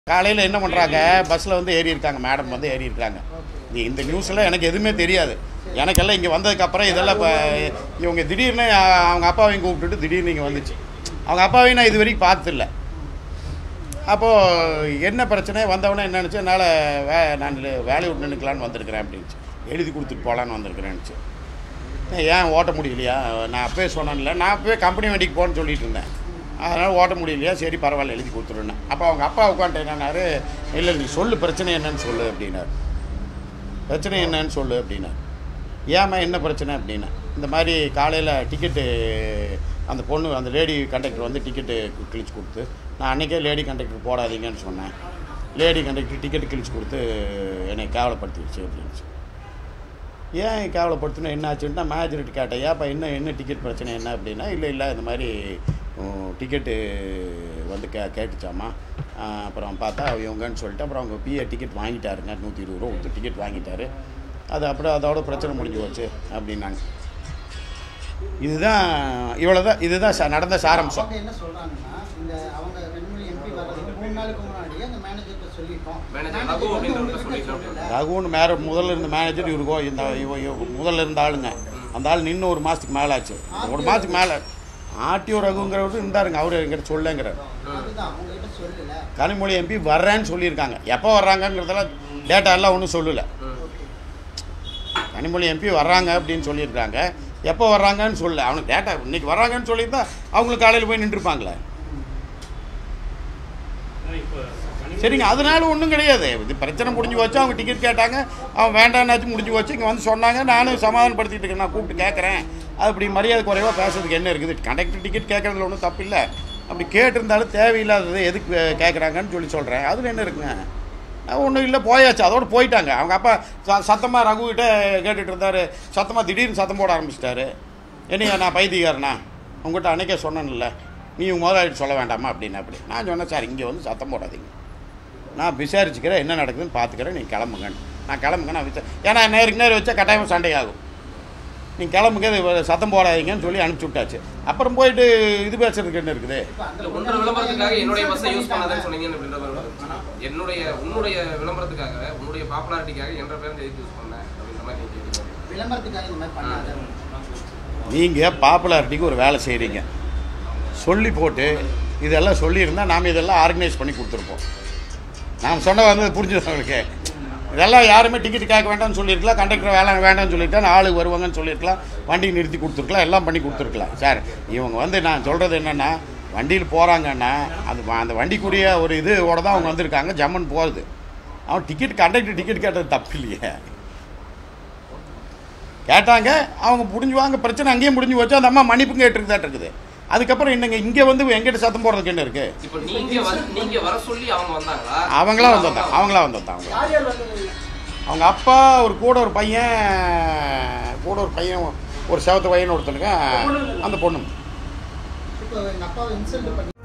காலையில் என்ன பண்ணுறாங்க பஸ்ஸில் வந்து ஏறி இருக்காங்க மேடம் வந்து ஏறி இருக்காங்க நீ இந்த நியூஸில் எனக்கு எதுவுமே தெரியாது எனக்கெல்லாம் இங்கே வந்ததுக்கப்புறம் இதெல்லாம் இப்போ இவங்க திடீர்னு அஹ், அவங்க அப்பாவையும் கூப்பிட்டுட்டு திடீர்னு இங்கே வந்துச்சு அவங்க அப்பாவையும் நான் இது வரைக்கும் பார்த்ததில்ல அப்போது என்ன பிரச்சனை வந்தவொடனே என்ன நினச்சி என்னால் வே நான் வேலையை விட்டு நின்றுக்கலான்னு வந்திருக்கிறேன் அப்படின்ச்சு எழுதி கொடுத்துட்டு போகலான்னு வந்திருக்கிறேன்னுச்சு ஏன் ஓட்ட முடியலையா நான் அப்பவே சொன்னேன்ல நான் அப்பவே கம்பெனி வண்டிக்கு போகணும்னு சொல்லிட்டு இருந்தேன் அதனால் ஓட்ட முடியலையா சரி பரவாயில்ல எழுதி கொடுத்துருன்னேன் அப்போ அவங்க அப்பா உட்காந்துட்டு என்னன்னாரு இல்லை நீ சொல்லு பிரச்சனை என்னன்னு சொல்லு அப்படின்னாரு பிரச்சனை என்னன்னு சொல்லு அப்படின்னாரு ஏம்மா என்ன பிரச்சனை அப்படின்னா இந்த மாதிரி காலையில் டிக்கெட்டு அந்த பொண்ணு அந்த லேடி கண்டக்டர் வந்து டிக்கெட்டு கிழிச்சு கொடுத்து நான் அன்றைக்கே லேடி கண்டக்டர் போடாதீங்கன்னு சொன்னேன் லேடி கண்டக்டர் டிக்கெட் கிழிச்சு கொடுத்து என்னை கேவலப்படுத்திடுச்சு அப்படின்னுச்சு ஏன் கேவலப்படுத்தினா என்ன ஆச்சுன்னா மேனேஜர்கிட்ட கேட்டேன் ஏப்பா என்ன என்ன டிக்கெட் பிரச்சனை என்ன அப்படின்னா இல்லை இல்லை இந்த மாதிரி டிக்கெட்டு வந்து கே கேட்டுச்சாமா ஆஹ் அப்புறம் பார்த்தா இவங்கன்னு சொல்லிட்டு அப்புறம் அவங்க பிஏ டிக்கெட் வாங்கிட்டாருங்க நூற்றி இருபது ரூபா கொடுத்து டிக்கெட் வாங்கிட்டாரு அது அப்புறம் அதோட பிரச்சனை முடிஞ்சு போச்சு அப்படின்னாங்க இதுதான் இவ்வளோ தான் இதுதான் ச- நடந்த சாராம்சம் அவங்க என்ன சொல்றாங்கன்னா இந்த அவங்க வெண்மொழி எம்பி வர்றதுக்கு மூணு நாளுக்கு முன்னாடியே அந்த மேனேஜர்கிட்ட சொல்லிட்டோம் மேனேஜர் Manager ரகு வந்து அப்படின்றவர்கிட்ட உங்ககிட்ட சொல்லிட்டோம். சொல்லல. ரகுன்னு மேலே முதல்ல இருந்த மேனேஜர் இவருக்கோ இந்த இவ இவ- முதல்ல இருந்த ஆளுங்க அந்த ஆள் நின்று ஒரு மாதத்துக்கு மேலே ஆச்சு ஒரு மாதத்துக்கு மேலே ஆர்டிஓ ரகுங்கிறவர் இருந்தாருங்க அவர் எங்கிட்ட சொல்லுங்கிறார் அதுதான் உங்ககிட்ட சொல்லல கனிமொழி எம்பி வர்றேன்னு சொல்லியிருக்காங்க எப்போ வர்றாங்கங்கிறதெல்லாம் டேட்டா எல்லாம் ஒன்றும் சொல்லலை கனிமொழி எம்பி வர்றாங்க அப்படின்னு சொல்லியிருக்காங்க எப்போ வர்றாங்கன்னு சொல்லல அவனுக்கு டேட்டா இன்னைக்கு வர்றாங்கன்னு சொல்லியிருந்தா அவங்களுக்கு காலையில் போய் நின்றுருப்பாங்களே சரிங்க அதனால ஒன்றும் கிடையாது இது பிரச்சனை முடிஞ்சு போச்சு அவங்க டிக்கெட் கேட்டாங்க அவன் வேண்டாம்னாச்சும் முடிஞ்சு போச்சு இங்கே வந்து சொன்னாங்க நானும் சமாதானப்படுத்திட்டு இருக்கேன் நான் கூப்பிட்டு கேட்குறேன் அது அப்படி மரியாதை குறைவாக பேசுறதுக்கு என்ன இருக்குது கண்டக்டர் டிக்கெட் கேட்குறதுல ஒன்றும் தப்பு இல்லை அப்படி கேட்டிருந்தாலும் தேவையில்லாதது எதுக்கு கேட்குறாங்கன்னு சொல்லி சொல்கிறேன் அதில் என்ன இருக்குங்க ஒன்றும் இல்லை போயாச்சு அதோட போயிட்டாங்க அவங்க அப்பா ச சத்தமாக ரகுகிட்ட கேட்டுட்டு இருந்தார் சத்தமாக திடீர்னு சத்தம் போட ஆரம்பிச்சிட்டாரு என்னையா நான் பைத்தியக்காரனா உங்கள்கிட்ட அன்னைக்கே சொன்னேன்ல நீ உங்க முதலாளிட்டு சொல்ல வேண்டாமா அப்படின்னு அப்படி நான் சொன்னேன் சார் இங்கே வந்து சத்தம் போடாதீங்க நான் விசாரிச்சுக்கிறேன் என்ன நடக்குதுன்னு பார்த்துக்கிறேன் நீ கிளம்புங்க நான் கிளம்புங்க நான் விசா ஏன்னா நேருக்கு நேரம் வச்சா கட்டாயமாக சண்டையாகும் நீ கிளம்புங்க இது சத்தம் போடாதீங்கன்னு சொல்லி அனுப்பிச்சி விட்டாச்சு அப்புறம் போயிட்டு இது பேசுறதுக்கு என்ன இருக்குது இப்ப அந்த இல்ல பொண்ணு உன்னோட விளம்பரத்துக்காக என்னுடைய வந்து பஸ்ஸை யூஸ் பண்ணிட்டாங்க. பண்ணாதேன்னு சொன்னீங்க அப்படின்ற மாதிரி வருது. என்னுடைய உன்னுடைய விளம்பரத்துக்காக உன்னுடைய பாப்புலாரிட்டிக்காக என்ற பேர் எதுக்கு யூஸ் பண்ண அப்படின்ற மாதிரி நீங்க கேட்டீங்க. விளம்பரத்துக்காக இந்த மாதிரி பண்ணாத நீங்கள் பாப்புலாரிட்டிக்கு ஒரு வேலை செய்கிறீங்க சொல்லி போட்டு இதெல்லாம் சொல்லியிருந்தா நாம் இதெல்லாம் ஆர்கனைஸ் பண்ணி கொடுத்துருப்போம் நாம் சொன்ன வந்து புரிஞ்சுது அவங்களுக்கு இதெல்லாம் யாருமே டிக்கெட் கேட்க வேண்டாம்னு சொல்லியிருக்கலாம் கண்டக்டர் வேலை வேண்டாம்னு சொல்லியிருக்கலாம் ஆளு வருவாங்கன்னு சொல்லியிருக்கலாம் வண்டி நிறுத்தி கொடுத்துருக்கலாம் எல்லாம் பண்ணி கொடுத்துருக்கலாம் சார் இவங்க வந்து நான் சொல்கிறது என்னென்னா வண்டியில் போகிறாங்கன்னா அது வ- அந்த வண்டிக்குரிய ஒரு இதோட தான் அவங்க வந்திருக்காங்க ஜம்மன் போகுது அவன் டிக்கெட் கண்டக்டர் டிக்கெட் கேட்டது தப்பு இல்லையே கேட்டாங்க அவங்க முடிஞ்சுவாங்க பிரச்சனை அங்கேயே முடிஞ்சு போச்சு அந்த அம்மா மன்னிப்பு கேட்டுருக்குதாட்டு இருக்குது அதுக்கப்புறம் என்னங்க இங்கே வந்து எங்கிட்ட சத்தம் போடுறதுக்கு என்ன இருக்குது இப்போ நீங்க வந்து நீங்க வர சொல்லி அவங்க வந்தாங்களா அவங்களா இல்ல வந்ததான் அவங்க- அவங்களா வந்ததான் அவங்க யார் யார் வந்தது அவங்க அப்பா ஒரு கூட ஒரு பையன் கூட ஒரு பையன் ஒரு செவத்து பையன் ஒருத்தனுங்க அந்த பொண்ணு இப்போ எங்க அப்பாவை இன்சல்ட் பண்ணி